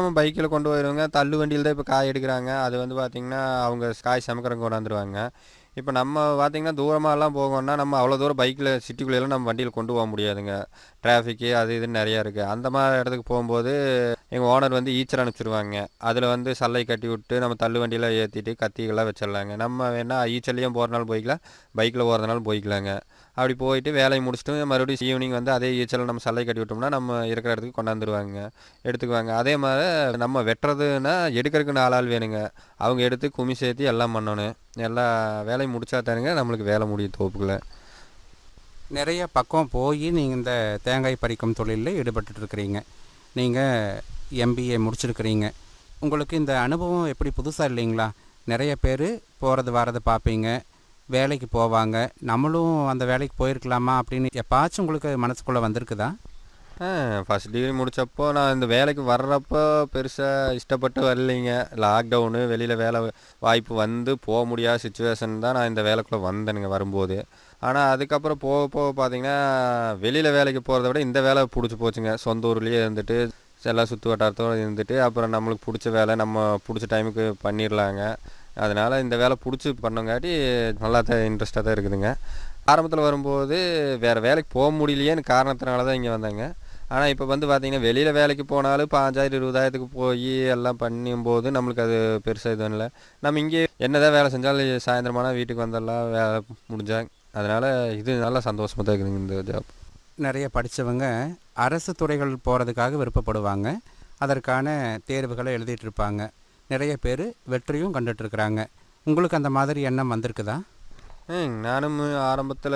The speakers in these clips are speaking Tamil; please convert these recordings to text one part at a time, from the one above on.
நம்ம பைக்கில் கொண்டு போயிடுவாங்க தள்ளு வண்டியில் தான் இப்போ காய் எடுக்கிறாங்க அது வந்து பார்த்திங்கன்னா அவங்க காய் சமைக்கிறவங்க கொண்டாந்துருவாங்க இப்போ நம்ம பார்த்திங்கன்னா தூரமாகலாம் போகணும்னா நம்ம அவ்வளோ தூரம் பைக்கில் சிட்டிக்குள்ளேலாம் நம்ம வண்டியில் கொண்டு போக முடியாதுங்க டிராஃபிக்கு அது இதுன்னு நிறையா இருக்குது அந்த மாதிரி இடத்துக்கு போகும்போது எங்கள் ஓனர் வந்து ஈச்சர் அனுப்பிச்சிருவாங்க அதில் வந்து சல்லை கட்டி விட்டு நம்ம தள்ளு வண்டியில் ஏற்றிட்டு கத்திகள்லாம் வச்சிடலாங்க நம்ம வேணால் ஈச்சர்லேயும் போகிறனாலும் போய்க்கலாம் பைக்கில் போகிறதுனாலும் போய்க்கலாங்க அப்படி போயிட்டு வேலையை முடிச்சுட்டு மறுபடியும் ஈவினிங் வந்து அதே ஈச்சலில் நம்ம சல்லை கட்டி விட்டோம்னா நம்ம இருக்கிற இடத்துக்கு கொண்டாந்துருவாங்க எடுத்துக்குவாங்க அதே மாதிரி நம்ம வெட்டுறதுன்னா எடுக்கிறதுக்கு நாலு ஆள் வேணுங்க அவங்க எடுத்து குமி சேர்த்து எல்லாம் பண்ணணும் எல்லா வேலையும் முடிச்சா தானுங்க நம்மளுக்கு வேலை முடியும் தோப்புக்குள்ள நிறைய பக்கம் போய் நீங்கள் இந்த தேங்காய் பறிக்கும் தொழிலில் ஈடுபட்டு இருக்கிறீங்க நீங்கள் எம்பிஏ முடிச்சிருக்கிறீங்க உங்களுக்கு இந்த அனுபவம் எப்படி புதுசாக இல்லைங்களா நிறைய பேர் போகிறது வரதை பார்ப்பீங்க வேலைக்கு போவாங்க நம்மளும் அந்த வேலைக்கு போயிருக்கலாமா அப்படின்னு எப்பாச்சும் உங்களுக்கு மனசுக்குள்ளே வந்திருக்குதா ஃபஸ்ட் டிகிரி முடித்தப்போ நான் இந்த வேலைக்கு வர்றப்போ பெருசாக இஷ்டப்பட்டு வரலைங்க லாக்டவுனு வெளியில் வேலை வாய்ப்பு வந்து போக முடியாத சுச்சுவேஷன் தான் நான் இந்த வேலைக்குள்ளே வந்தேனுங்க வரும்போது ஆனால் அதுக்கப்புறம் போக போக பார்த்தீங்கன்னா வெளியில் வேலைக்கு போகிறத விட இந்த வேலை பிடிச்சி போச்சுங்க சொந்த ஊர்லேயே இருந்துட்டு எல்லாம் சுற்று வட்டாரத்தோடு இருந்துட்டு அப்புறம் நம்மளுக்கு பிடிச்ச வேலை நம்ம பிடிச்ச டைமுக்கு பண்ணிடலாங்க அதனால் இந்த வேலை பிடிச்சி பண்ணங்காட்டி நல்லா தான் இன்ட்ரெஸ்ட்டாக தான் இருக்குதுங்க ஆரம்பத்தில் வரும்போது வேறு வேலைக்கு போக முடியலையேன்னு காரணத்தினால தான் இங்கே வந்தேங்க ஆனால் இப்போ வந்து பார்த்திங்கன்னா வெளியில் வேலைக்கு போனாலும் பாஞ்சாயிரம் இருபதாயிரத்துக்கு போய் எல்லாம் பண்ணும்போது நம்மளுக்கு அது பெருசாக இது இல்லை நம்ம இங்கே என்னதான் வேலை செஞ்சாலும் சாயந்தரமானால் வீட்டுக்கு வந்துடலாம் வேலை முடிஞ்சாங்க அதனால் இது நல்லா சந்தோஷமாக தான் இருக்குதுங்க இந்த ஜாப் நிறைய படித்தவங்க அரசு துறைகள் போகிறதுக்காக விருப்பப்படுவாங்க அதற்கான தேர்வுகளை எழுதிட்டு இருப்பாங்க நிறைய பேர் வெற்றியும் கண்டுட்ருக்குறாங்க உங்களுக்கு அந்த மாதிரி எண்ணம் வந்திருக்குதா ம் நானும் ஆரம்பத்தில்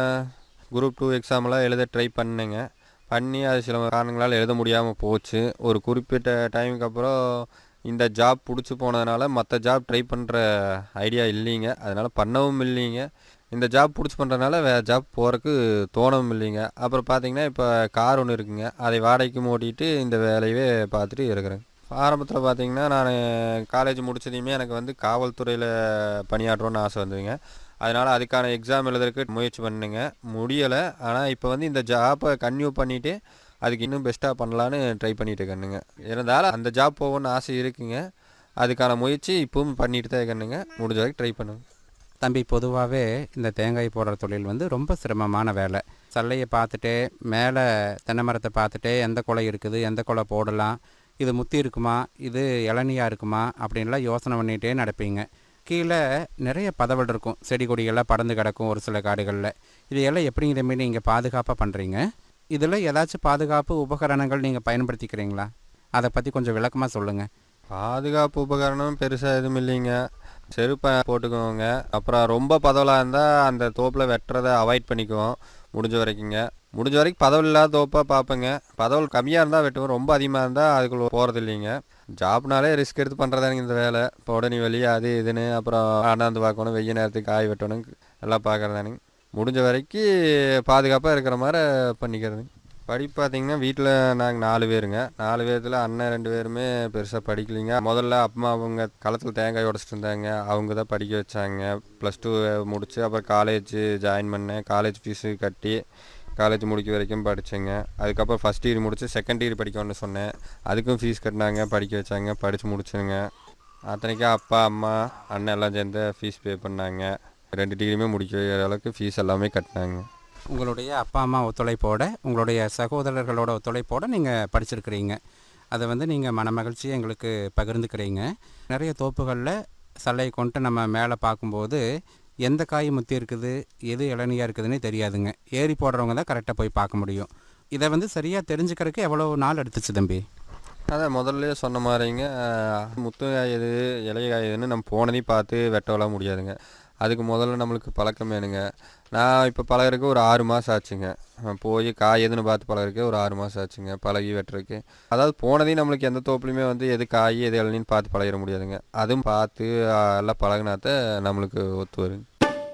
குரூப் டூ எக்ஸாம்லாம் எழுத ட்ரை பண்ணேங்க பண்ணி அது சில காரணங்களால் எழுத முடியாமல் போச்சு ஒரு குறிப்பிட்ட டைமுக்கு அப்புறம் இந்த ஜாப் பிடிச்சி போனதுனால மற்ற ஜாப் ட்ரை பண்ணுற ஐடியா இல்லைங்க அதனால் பண்ணவும் இல்லைங்க இந்த ஜாப் பிடிச்சி பண்ணுறதுனால வேறு ஜாப் போகிறதுக்கு தோணவும் இல்லைங்க அப்புறம் பார்த்தீங்கன்னா இப்போ கார் ஒன்று இருக்குங்க அதை வாடகைக்கு ஓட்டிட்டு இந்த வேலையவே பார்த்துட்டு இருக்கிறேங்க ஆரம்பத்தில் பார்த்தீங்கன்னா நான் காலேஜ் முடிச்சதையுமே எனக்கு வந்து காவல்துறையில் பணியாற்றணும்னு ஆசை வந்ததுங்க அதனால் அதுக்கான எக்ஸாம் எழுதுறதுக்கு முயற்சி பண்ணுங்க முடியலை ஆனால் இப்போ வந்து இந்த ஜாப்பை கன்டினியூ பண்ணிவிட்டு அதுக்கு இன்னும் பெஸ்ட்டாக பண்ணலான்னு ட்ரை பண்ணிட்டு இருக்கேனுங்க இருந்தாலும் அந்த ஜாப் போகணுன்னு ஆசை இருக்குங்க அதுக்கான முயற்சி இப்பவும் பண்ணிட்டு தான் இருக்கேனுங்க முடிஞ்ச வரைக்கும் ட்ரை பண்ணுங்க தம்பி பொதுவாகவே இந்த தேங்காய் போடுற தொழில் வந்து ரொம்ப சிரமமான வேலை சல்லையை பார்த்துட்டே மேலே தென்னை மரத்தை பார்த்துட்டே எந்த குலை இருக்குது எந்த குலை போடலாம் இது முத்தி இருக்குமா இது இளநியாக இருக்குமா அப்படின்லாம் யோசனை பண்ணிகிட்டே நடப்பீங்க கீழே நிறைய பதவல் இருக்கும் செடி கொடிகள்லாம் படர்ந்து கிடக்கும் ஒரு சில காடுகளில் இதையெல்லாம் எப்படி இதேமாரி நீங்கள் பாதுகாப்பாக பண்ணுறீங்க இதில் ஏதாச்சும் பாதுகாப்பு உபகரணங்கள் நீங்கள் பயன்படுத்திக்கிறீங்களா அதை பற்றி கொஞ்சம் விளக்கமாக சொல்லுங்கள் பாதுகாப்பு உபகரணம் பெருசாக எதுவும் இல்லைங்க செருப்பை போட்டுக்குவோங்க அப்புறம் ரொம்ப பதவலாக இருந்தால் அந்த தோப்பில் வெட்டுறதை அவாய்ட் பண்ணிக்குவோம் முடிஞ்ச வரைக்குங்க முடிஞ்ச வரைக்கும் பதவல் இல்லாத தோப்பாக பார்ப்பேங்க பதவல் கம்மியாக இருந்தால் வெட்டுவோம் ரொம்ப அதிகமாக இருந்தால் அதுக்குள்ள போகிறது இல்லைங்க ஜாப்னாலே ரிஸ்க் எடுத்து பண்ணுறதானுங்க இந்த வேலை இப்போ உடனே வெளியே அது இதுன்னு அப்புறம் அண்ணாந்து பார்க்கணும் வெய்ய நேரத்துக்கு காய் வெட்டணும் எல்லாம் பார்க்குறதானுங்க முடிஞ்ச வரைக்கும் பாதுகாப்பாக இருக்கிற மாதிரி பண்ணிக்கிறதுங்க படிப்பு பார்த்தீங்கன்னா வீட்டில் நாங்கள் நாலு பேருங்க நாலு பேர்த்தில் அண்ணன் ரெண்டு பேருமே பெருசாக படிக்கலைங்க முதல்ல அம்மா அவங்க களத்தில் தேங்காய் உடச்சிட்டு இருந்தாங்க அவங்க தான் படிக்க வச்சாங்க ப்ளஸ் டூ முடிச்சு அப்புறம் காலேஜ் ஜாயின் பண்ணேன் காலேஜ் ஃபீஸு கட்டி காலேஜ் முடிக்க வரைக்கும் படித்தேங்க அதுக்கப்புறம் ஃபஸ்ட் டிகிரி முடிச்சு செகண்ட் டிகிரி படிக்கணும்னு சொன்னேன் அதுக்கும் ஃபீஸ் கட்டினாங்க படிக்க வச்சாங்க படித்து முடிச்சுங்க அத்தனைக்கும் அப்பா அம்மா அண்ணன் எல்லாம் சேர்ந்து ஃபீஸ் பே பண்ணாங்க ரெண்டு டிகிரியுமே முடிக்க அளவுக்கு ஃபீஸ் எல்லாமே கட்டினாங்க உங்களுடைய அப்பா அம்மா ஒத்துழைப்போட உங்களுடைய சகோதரர்களோட ஒத்துழைப்போட நீங்கள் படிச்சிருக்கிறீங்க அதை வந்து நீங்கள் மனமகிழ்ச்சியை எங்களுக்கு பகிர்ந்துக்கிறீங்க நிறைய தோப்புகளில் சல்லை கொண்டு நம்ம மேலே பார்க்கும்போது எந்த காய் முத்தி இருக்குது எது இளநியாக இருக்குதுன்னு தெரியாதுங்க ஏறி போடுறவங்க தான் கரெக்டாக போய் பார்க்க முடியும் இதை வந்து சரியாக தெரிஞ்சுக்கிறதுக்கு எவ்வளோ நாள் எடுத்துச்சு தம்பி அதான் முதல்ல சொன்ன மாதிரிங்க முத்து காய் எது இலைய காய் எதுன்னு நம்ம போனதையும் பார்த்து வெட்டவெல்லாம் முடியாதுங்க அதுக்கு முதல்ல நம்மளுக்கு பழக்கம் வேணுங்க நான் இப்போ பழகுறதுக்கு ஒரு ஆறு மாதம் ஆச்சுங்க போய் காய் எதுன்னு பார்த்து பழகுறதுக்கு ஒரு ஆறு மாதம் ஆச்சுங்க பழகி வெட்டுறதுக்கு அதாவது போனதையும் நம்மளுக்கு எந்த தோப்புலையுமே வந்து எது காய் எது இளநின்னு பார்த்து பழகிட முடியாதுங்க அதுவும் பார்த்து எல்லாம் பழகினாத்த நம்மளுக்கு ஒத்து வருங்க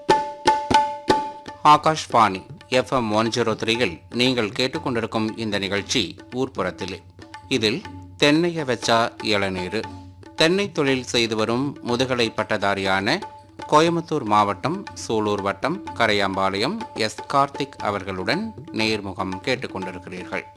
ஆகாஷ்வாணி எஃப்எம் ஒன் ஜீரோ த்ரீயில் நீங்கள் கேட்டுக்கொண்டிருக்கும் இந்த நிகழ்ச்சி ஊர்ப்புறத்திலே இதில் தென்னைய வச்சா இளநீர் தென்னை தொழில் செய்து வரும் முதுகலை பட்டதாரியான கோயம்புத்தூர் மாவட்டம் சூலூர் வட்டம் கரையாம்பாளையம் எஸ் கார்த்திக் அவர்களுடன் நேர்முகம் கேட்டுக்கொண்டிருக்கிறீர்கள்